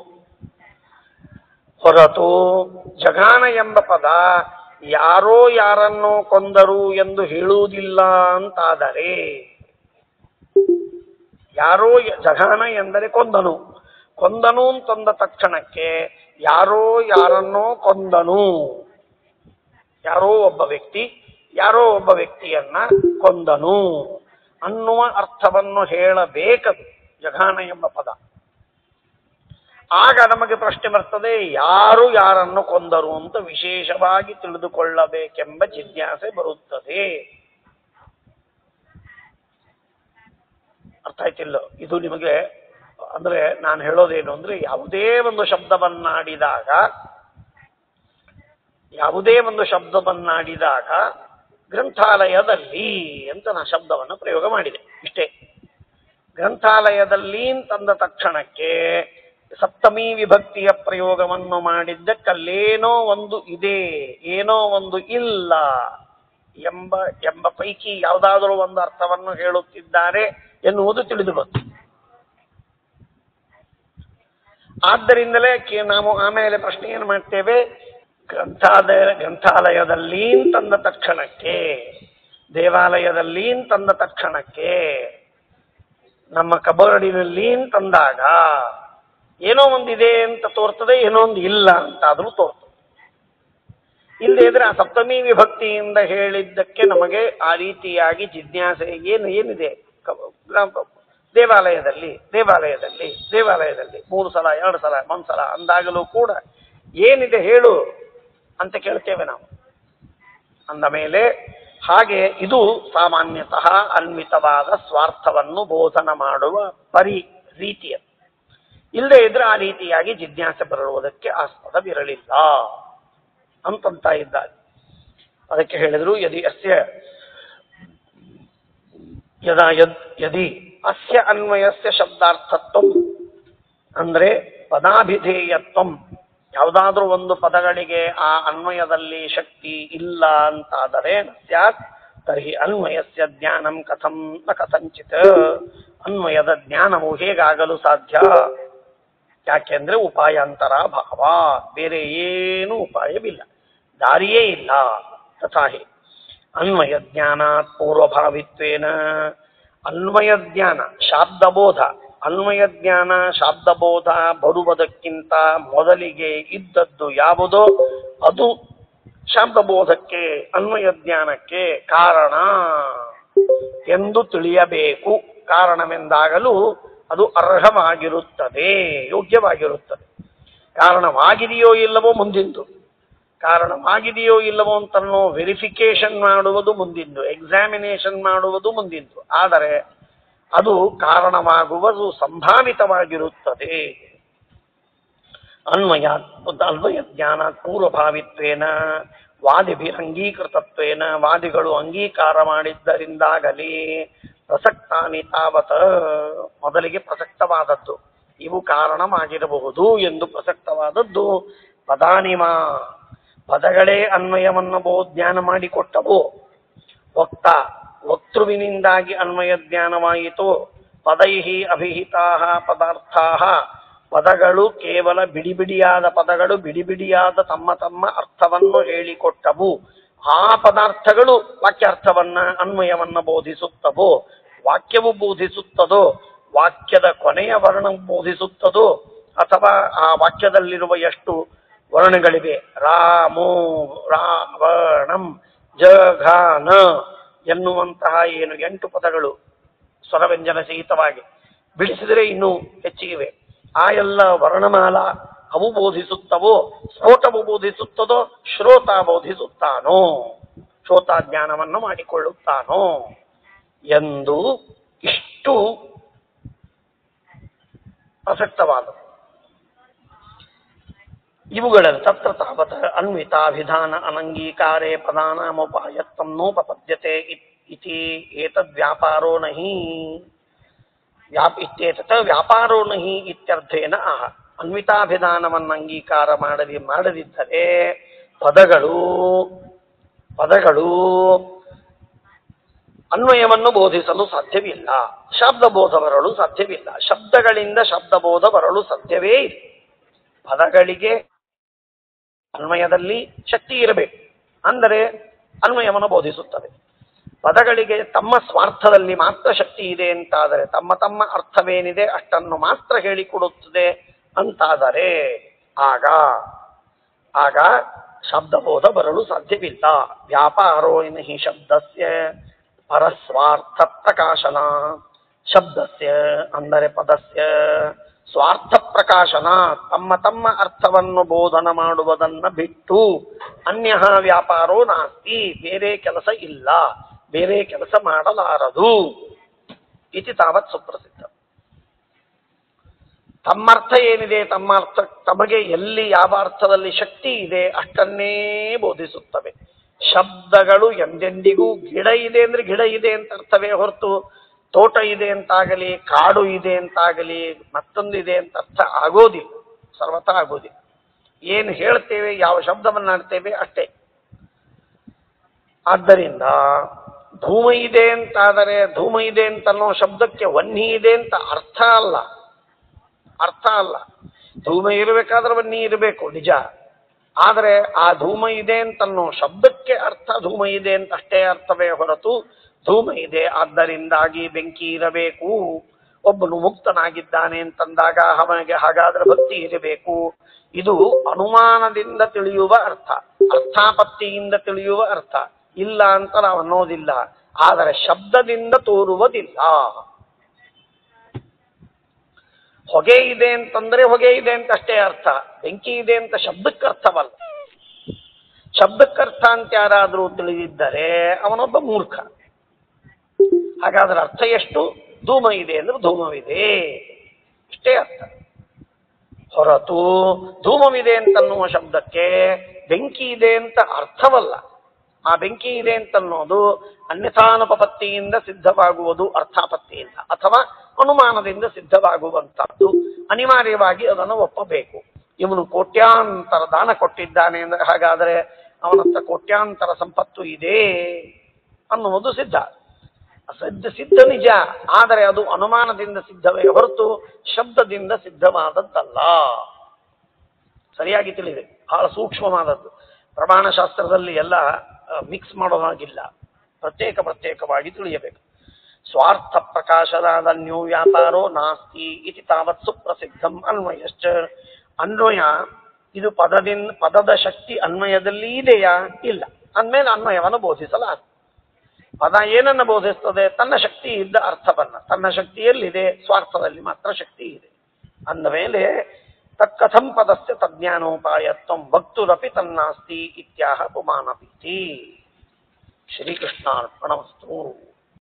ಹೊರತು ಜಗಾನ ಎಂಬ ಪದ ಯಾರೋ ಯಾರನ್ನೋ ಕೊಂದರು ಎಂದು ಹೇಳುವುದಿಲ್ಲ ಅಂತಾದರೆ ಯಾರೋ ಯ- ಜಗಾನ ಎಂದರೆ ಕೊಂದನು ಕೊಂದನು ಅಂತಂದ ತಕ್ಷಣಕ್ಕೆ ಯಾರೋ ಯಾರನ್ನೋ ಕೊಂದನು ಯಾರೋ ಒಬ್ಬ ವ್ಯಕ್ತಿ ಯಾರೋ ಒಬ್ಬ ವ್ಯಕ್ತಿಯನ್ನ ಕೊಂದನು ಅನ್ನುವ ಅರ್ಥವನ್ನು ಹೇಳಬೇಕದು ಜಘಾನ ಎಂಬ ಪದ ಆಗ ನಮಗೆ ಪ್ರಶ್ನೆ ಬರ್ತದೆ ಯಾರು ಯಾರನ್ನು ಕೊಂದರು ಅಂತ ವಿಶೇಷವಾಗಿ ತಿಳಿದುಕೊಳ್ಳಬೇಕೆಂಬ ಜಿಜ್ಞಾಸೆ ಬರುತ್ತದೆ ಅರ್ಥ ಆಯ್ತಿಲ್ಲ ಇದು ನಿಮಗೆ ಅಂದ್ರೆ ನಾನು ಹೇಳೋದೇನು ಅಂದ್ರೆ ಯಾವುದೇ ಒಂದು ಶಬ್ದವನ್ನಾಡಿದಾಗ ಯಾವುದೇ ಒಂದು ಶಬ್ದವನ್ನಾಡಿದಾಗ ಗ್ರಂಥಾಲಯದಲ್ಲಿ ಅಂತ ನಾನು ಶಬ್ದವನ್ನು ಪ್ರಯೋಗ ಮಾಡಿದೆ ಇಷ್ಟೇ ಗ್ರಂಥಾಲಯದಲ್ಲಿ ಅಂತಂದ ತಕ್ಷಣಕ್ಕೆ ಸಪ್ತಮಿ ವಿಭಕ್ತಿಯ ಪ್ರಯೋಗವನ್ನು ಮಾಡಿದ್ದಕ್ಕಲ್ಲೇನೋ ಒಂದು ಇದೆ ಏನೋ ಒಂದು ಇಲ್ಲ ಎಂಬ ಎಂಬ ಪೈಕಿ ಯಾವುದಾದರೂ ಒಂದು ಅರ್ಥವನ್ನು ಹೇಳುತ್ತಿದ್ದಾರೆ ಎನ್ನುವುದು ತಿಳಿದು ಬಂತು ಆದ್ದರಿಂದಲೇ ಕೇ- ನಾವು ಆಮೇಲೆ ಪ್ರಶ್ನೆ ಏನು ಮಾಡ್ತೇವೆ ಗ್ರಂಥಾಲಯ ಗ್ರಂಥಾಲಯದಲ್ಲಿ ತಂದ ತಕ್ಷಣಕ್ಕೆ ದೇವಾಲಯದಲ್ಲಿ ತಂದ ತಕ್ಷಣಕ್ಕೆ ನಮ್ಮ ಕಬೋರ್ಡಿನಲ್ಲಿ ತಂದಾಗ ಏನೋ ಒಂದಿದೆ ಅಂತ ತೋರ್ತದೆ ಏನೋ ಒಂದು ಇಲ್ಲ ಅಂತಾದ್ರೂ ತೋರ್ತದೆ ಇಲ್ಲದೆ ಇದ್ರೆ ಆ ಸಪ್ತಮಿ ವಿಭಕ್ತಿಯಿಂದ ಹೇಳಿದ್ದಕ್ಕೆ ನಮಗೆ ಆ ರೀತಿಯಾಗಿ ಜಿಜ್ಞಾಸೆ ಏನು ಏನಿದೆ ಕ- ಗ್ರಾಮ- ದೇವಾಲಯದಲ್ಲಿ ದೇವಾಲಯದಲ್ಲಿ ದೇವಾಲಯದಲ್ಲಿ ಮೂರು ಸಲ ಎರಡು ಸಲ ಒಂದು ಸಲ ಅಂದಾಗಲೂ ಕೂಡ ಏನಿದೆ ಹೇಳು ಅಂತ ಕೇಳ್ತೇವೆ ನಾವು ಅಂದ ಮೇಲೆ ಹಾಗೆ ಇದು ಸಾಮಾನ್ಯತಃ ಅನ್ವಿತವಾದ ಸ್ವಾರ್ಥವನ್ನು ಬೋಧನ ಮಾಡುವ ಪರಿ ರೀತಿಯ ಇಲ್ಲದೆ ಇದ್ರೆ ಆ ರೀತಿಯಾಗಿ ಜಿಜ್ಞಾಸೆ ಬರುವುದಕ್ಕೆ ಆಸ್ಪದವಿರಲಿಲ್ಲ ಅಂತಂತ ಇದ್ದಾರೆ ಅದಕ್ಕೆ ಹೇಳಿದ್ರು ಯದಿ ಅಸ್ಯ ಯದಾ ಯದ್ ಯದಿ ಅಸ್ಯ ಅನ್ವಯಸ್ಯ ಶಬ್ದಾರ್ಥತ್ವಂ ಅಂದ್ರೆ ಪದಾಭಿಧೇಯತ್ವಂ ಯಾವುದಾದ್ರೂ ಒಂದು ಪದಗಳಿಗೆ ಆ ಅನ್ವಯದಲ್ಲಿ ಶಕ್ತಿ ಇಲ್ಲ ಅಂತಾದರೆ ನ ಸ್ಯಾತ್ ತರ್ಹಿ ಅನ್ವಯಸ್ಯ ಜ್ಞಾನಂ ಕಥಂ ನ ಕಥಂಚಿತ್ ಅನ್ವಯದ ಜ್ಞಾನವು ಹೇಗಾಗಲು ಸಾಧ್ಯ ಯಾಕೆಂದ್ರೆ ಉಪಾಯಾಂತರ ಭಾವ ಬೇರೆ ಏನೂ ಉಪಾಯವಿಲ್ಲ ದಾರಿಯೇ ಇಲ್ಲ ತಥಾಹಿ ಅನ್ವಯ ಜ್ಞಾನಾತ್ ಪೂರ್ವಭಾವಿತ್ವೇನ ಅನ್ವಯ ಜ್ಞಾನ ಶಾಬ್ದಬೋಧ ಅನ್ವಯ ಜ್ಞಾನ ಶಾಬ್ದಬೋಧ ಬರುವುದಕ್ಕಿಂತ ಮೊದಲಿಗೆ ಇದ್ದದ್ದು ಯಾವುದೋ ಅದು ಶಾಬ್ದಬೋಧಕ್ಕೆ ಅನ್ವಯ ಜ್ಞಾನಕ್ಕೆ ಕಾರಣ ಎಂದು ತಿಳಿಯಬೇಕು ಕಾರಣವೆಂದಾಗಲು ಅದು ಅರ್ಹವಾಗಿರುತ್ತದೆ ಯೋಗ್ಯವಾಗಿರುತ್ತದೆ ಕಾರಣವಾಗಿದೆಯೋ ಇಲ್ಲವೋ ಮುಂದಿಂದು ಕಾರಣವಾಗಿದೆಯೋ ಇಲ್ಲವೋ ಅಂತನ್ನೋ ವೆರಿಫಿಕೇಶನ್ ಮಾಡುವುದು ಮುಂದಿಂದು ಎಕ್ಸಾಮಿನೇಷನ್ ಮಾಡುವುದು ಮುಂದಿಂದು ಆದರೆ ಅದು ಕಾರಣವಾಗುವುದು ಸಂಭಾವಿತವಾಗಿರುತ್ತದೆ ಅನ್ವಯ ಅನ್ವಯ ಜ್ಞಾನ ಪೂರ್ವಭಾವಿತ್ವೇನ ವಾದಿಭಿರಂಗೀಕೃತತ್ವೇನ ವಾದಿಗಳು ಅಂಗೀಕಾರ ಮಾಡಿದ್ದರಿಂದಾಗಲಿ ಪ್ರಸಕ್ತಾನಿ ತಾವತ ಮೊದಲಿಗೆ ಪ್ರಸಕ್ತವಾದದ್ದು ಇವು ಕಾರಣವಾಗಿರಬಹುದು ಎಂದು ಪ್ರಸಕ್ತವಾದದ್ದು ಪದಾನಿಮ ಪದಗಳೇ ಅನ್ವಯವನ್ನು ಬಹು ಜ್ಞಾನ ಮಾಡಿಕೊಟ್ಟವು ವಕ್ತ ವಕ್ತೃವಿನಿಂದಾಗಿ ಅನ್ವಯ ಜ್ಞಾನವಾಯಿತು ಪದೈಹಿ ಅಭಿಹಿತಾ ಪದಾರ್ಥಾ ಪದಗಳು ಕೇವಲ ಬಿಡಿ ಬಿಡಿಯಾದ ಪದಗಳು ಬಿಡಿ ಬಿಡಿಯಾದ ತಮ್ಮ ತಮ್ಮ ಅರ್ಥವನ್ನು ಹೇಳಿಕೊಟ್ಟವು ಆ ಪದಾರ್ಥಗಳು ವಾಕ್ಯಾರ್ಥವನ್ನ ಅನ್ವಯವನ್ನ ಬೋಧಿಸುತ್ತವೋ ವಾಕ್ಯವು ಬೋಧಿಸುತ್ತದೋ ವಾಕ್ಯದ ಕೊನೆಯ ವರ್ಣ ಬೋಧಿಸುತ್ತದೋ ಅಥವಾ ಆ ವಾಕ್ಯದಲ್ಲಿರುವ ಎಷ್ಟು ವರ್ಣಗಳಿವೆ ರಾಮೋ ರಾವಣಂ ಜಘಾನ ಎನ್ನುವಂತಹ ಏನು ಎಂಟು ಪದಗಳು ಸ್ವರವ್ಯಂಜನ ಸಹಿತವಾಗಿ ಬಿಡಿಸಿದರೆ ಇನ್ನೂ ಹೆಚ್ಚಿಗಿವೆ ಆ ಎಲ್ಲ ವರ್ಣಮಾಲ ಅವು ಬೋಧಿಸುತ್ತವೋ ಸ್ಫೋಟವು ಬೋಧಿಸುತ್ತದೋ ಶ್ರೋತ ಬೋಧಿಸುತ್ತಾನೋ ಶ್ರೋತ ಜ್ಞಾನವನ್ನು ಮಾಡಿಕೊಳ್ಳುತ್ತಾನೋ ಎಂದು ಇಷ್ಟು ಪ್ರಸಕ್ತವಾದವು ಇವುಗಳಲ್ಲಿ ತತ್ರ ತಾವತ್ ಅನ್ವಿತಾಭಿಧಾನ ಅನಂಗೀಕಾರೇ ಪದಾನಾಮುಪಾಯತ್ವಂ ನೋಪಪದ್ಯತೆ ಇತ್- ಇತಿ ಏತದ್ ವ್ಯಾಪಾರೋ ನಹಿ ವ್ಯಾಪ್ ಇತ್ಯೇತತ್ ವ್ಯಾಪಾರೋ ನಹಿ ಇತ್ಯರ್ಥೇನ ಆಹ ಅನ್ವಿತಾಭಿಧಾನವನ್ನು ಅಂಗೀಕಾರ ಮಾಡದಿ ಮಾಡದಿದ್ದರೆ ಪದಗಳು ಪದಗಳು ಅನ್ವಯವನ್ನು ಬೋಧಿಸಲು ಸಾಧ್ಯವಿಲ್ಲ ಶಬ್ದಬೋಧ ಬರಲು ಸಾಧ್ಯವಿಲ್ಲ ಶಬ್ದಗಳಿಂದ ಶಬ್ದಬೋಧ ಬರಲು ಸಾಧ್ಯವೇ ಇಲ್ಲ ಪದಗಳಿಗೆ ಅನ್ವಯದಲ್ಲಿ ಶಕ್ತಿ ಇರಬೇಕು ಅಂದರೆ ಅನ್ವಯವನ್ನು ಬೋಧಿಸುತ್ತವೆ ಪದಗಳಿಗೆ ತಮ್ಮ ಸ್ವಾರ್ಥದಲ್ಲಿ ಮಾತ್ರ ಶಕ್ತಿ ಇದೆ ಅಂತಾದರೆ ತಮ್ಮ ತಮ್ಮ ಅರ್ಥವೇನಿದೆ ಅಷ್ಟನ್ನು ಮಾತ್ರ ಹೇಳಿಕೊಡುತ್ತದೆ ಅಂತಾದರೆ ಆಗ ಆಗ ಶಬ್ದಬೋಧ ಬರಲು ಸಾಧ್ಯವಿಲ್ಲ ವ್ಯಾಪಾರೋ ಹಿ ಶಬ್ದಸ್ಯ ಪರಸ್ವಾರ್ಥ ಪ್ರಕಾಶನ ಶಬ್ದಸ್ಯ ಅಂದರೆ ಪದಸ್ಯ ಸ್ವಾರ್ಥ ಪ್ರಕಾಶನ ತಮ್ಮ ತಮ್ಮ ಅರ್ಥವನ್ನು ಬೋಧನ ಮಾಡುವುದನ್ನ ಬಿಟ್ಟು ಅನ್ಯ ವ್ಯಾಪಾರೋ ನಾಸ್ತಿ ಬೇರೆ ಕೆಲಸ ಇಲ್ಲ ಬೇರೆ ಕೆಲಸ ಮಾಡಲಾರದು ಇತಿ ತಾವತ್ ಸುಪ್ರಸಿದ್ಧ ತಮ್ಮರ್ಥ ಏನಿದೆ ತಮ್ಮ ಅರ್ಥ ತಮಗೆ ಎಲ್ಲಿ ಯಾವ ಅರ್ಥದಲ್ಲಿ ಶಕ್ತಿ ಇದೆ ಅಷ್ಟನ್ನೇ ಬೋಧಿಸುತ್ತವೆ ಶಬ್ದಗಳು ಎಂದೆಂದಿಗೂ ಗಿಡ ಇದೆ ಅಂದ್ರೆ ಗಿಡ ಇದೆ ಅಂತ ಅರ್ಥವೇ ಹೊರತು ತೋಟ ಇದೆ ಅಂತಾಗಲಿ ಕಾಡು ಇದೆ ಅಂತಾಗಲಿ ಮತ್ತೊಂದು ಇದೆ ಅಂತ ಅರ್ಥ ಆಗೋದಿಲ್ಲ ಸರ್ವತಾ ಆಗೋದಿಲ್ಲ ಏನು ಹೇಳ್ತೇವೆ ಯಾವ ಶಬ್ದವನ್ನು ಆಡ್ತೇವೆ ಅಷ್ಟೇ ಆದ್ದರಿಂದ ಧೂಮ ಇದೆ ಅಂತಾದರೆ ಧೂಮ ಇದೆ ಅಂತ ಅನ್ನೋ ಶಬ್ದಕ್ಕೆ ವನ್ನಿ ಇದೆ ಅಂತ ಅರ್ಥ ಅಲ್ಲ ಅರ್ಥ ಅಲ್ಲ ಧೂಮ ಇರಬೇಕಾದ್ರೆ ವನ್ನಿ ಇರಬೇಕು ನಿಜ ಆದರೆ ಆ ಧೂಮ ಇದೆ ಅಂತನ್ನೋ ಶಬ್ದಕ್ಕೆ ಅರ್ಥ ಧೂಮ ಇದೆ ಅಂತ ಅಷ್ಟೇ ಅರ್ಥವೇ ಹೊರತು ಧೂಮ ಇದೆ ಆದ್ದರಿಂದಾಗಿ ಬೆಂಕಿ ಇರಬೇಕು ಒಬ್ಬನು ಮುಕ್ತನಾಗಿದ್ದಾನೆ ಅಂತಂದಾಗ ಅವನಿಗೆ ಹಾಗಾದ್ರೆ ಭಕ್ತಿ ಇರಬೇಕು ಇದು ಅನುಮಾನದಿಂದ ತಿಳಿಯುವ ಅರ್ಥ ಅರ್ಥಾಪತ್ತಿಯಿಂದ ತಿಳಿಯುವ ಅರ್ಥ ಇಲ್ಲ ಅಂತ ನಾವು ಅನ್ನೋದಿಲ್ಲ ಆದರೆ ಶಬ್ದದಿಂದ ತೋರುವುದಿಲ್ಲ ಹೊಗೆ ಇದೆ ಅಂತಂದ್ರೆ ಹೊಗೆ ಇದೆ ಅಂತ ಅಷ್ಟೇ ಅರ್ಥ ಬೆಂಕಿ ಇದೆ ಅಂತ ಶಬ್ದಕ್ಕೆ ಅರ್ಥವಲ್ಲ ಶಬ್ದಕ್ಕರ್ಥ ಅಂತ ಯಾರಾದರೂ ತಿಳಿದಿದ್ದರೆ ಅವನೊಬ್ಬ ಮೂರ್ಖ ಹಾಗಾದ್ರೆ ಅರ್ಥ ಎಷ್ಟು ಧೂಮ ಇದೆ ಅಂದ್ರೆ ಧೂಮವಿದೆ ಇಷ್ಟೇ ಅರ್ಥ ಹೊರತು ಧೂಮವಿದೆ ಅಂತನ್ನುವ ಶಬ್ದಕ್ಕೆ ಬೆಂಕಿ ಇದೆ ಅಂತ ಅರ್ಥವಲ್ಲ ಆ ಬೆಂಕಿ ಇದೆ ಅಂತನ್ನೋದು ಅನ್ಯಥಾನುಪಪತ್ತಿಯಿಂದ ಸಿದ್ಧವಾಗುವುದು ಅರ್ಥಾಪತ್ತಿಯಿಂದ ಅಥವಾ ಅನುಮಾನದಿಂದ ಸಿದ್ಧವಾಗುವಂತಹದ್ದು ಅನಿವಾರ್ಯವಾಗಿ ಅದನ್ನು ಒಪ್ಪಬೇಕು ಇವನು ಕೋಟ್ಯಾಂತರ ದಾನ ಕೊಟ್ಟಿದ್ದಾನೆ ಅಂದ್ರೆ ಹಾಗಾದರೆ ಅವನತ್ರ ಕೋಟ್ಯಾಂತರ ಸಂಪತ್ತು ಇದೆ ಅನ್ನುವುದು ಸಿದ್ಧ ಸಿದ್ಧ ಸಿದ್ಧ ನಿಜ ಆದರೆ ಅದು ಅನುಮಾನದಿಂದ ಸಿದ್ಧವೇ ಹೊರತು ಶಬ್ದದಿಂದ ಸಿದ್ಧವಾದದ್ದಲ್ಲ ಸರಿಯಾಗಿ ತಿಳಿದೆ ಬಹಳ ಸೂಕ್ಷ್ಮವಾದದ್ದು ಪ್ರಮಾಣಶಾಸ್ತ್ರದಲ್ಲಿ ಎಲ್ಲ ಮಿಕ್ಸ್ ಮಾಡೋ ಹಾಗಿಲ್ಲ ಪ್ರತ್ಯೇಕ ಪ್ರತ್ಯೇಕವಾಗಿ ತಿಳಿಯಬೇಕು ಸ್ವಾರ್ಥ ಪ್ರಕಾಶನಾದ ನ್ಯೂ ವ್ಯಾಪಾರೋ ನಾಸ್ತಿ ಇತಿ ತಾವತ್ ಸುಪ್ರಸಿದ್ಧಂ ಅನ್ವಯಶ್ಚ ಅನ್ವಯ ಇದು ಪದದಿಂದ ಪದದ ಶಕ್ತಿ ಅನ್ವಯದಲ್ಲಿ ಇದೆಯಾ ಇಲ್ಲ ಅಂದ್ಮೇಲೆ ಅನ್ವಯವನ್ನು ಬೋಧಿಸಲಾಗ ಪದ ಏನನ್ನ ಬೋಧಿಸ್ತದೆ ತನ್ನ ಶಕ್ತಿ ಇದ್ದ ಅರ್ಥವನ್ನ ತನ್ನ ಶಕ್ತಿಯಲ್ಲಿದೆ ಸ್ವಾರ್ಥದಲ್ಲಿ ಮಾತ್ರ ಶಕ್ತಿ ಇದೆ ಅಂದ ಮೇಲೆ ತತ್ಕಥಂ ಪದಸ್ಯ ತಜ್ಞಾನೋಪಾಯತ್ವಂ ಭಕ್ತುರಪಿ ತನ್ನಾಸ್ತಿ ಇತ್ಯಾಹ ಪುಮಾನಪೀತಿ ಶ್ರೀಕೃಷ್ಣಾರ್ಪಣಮಸ್ತು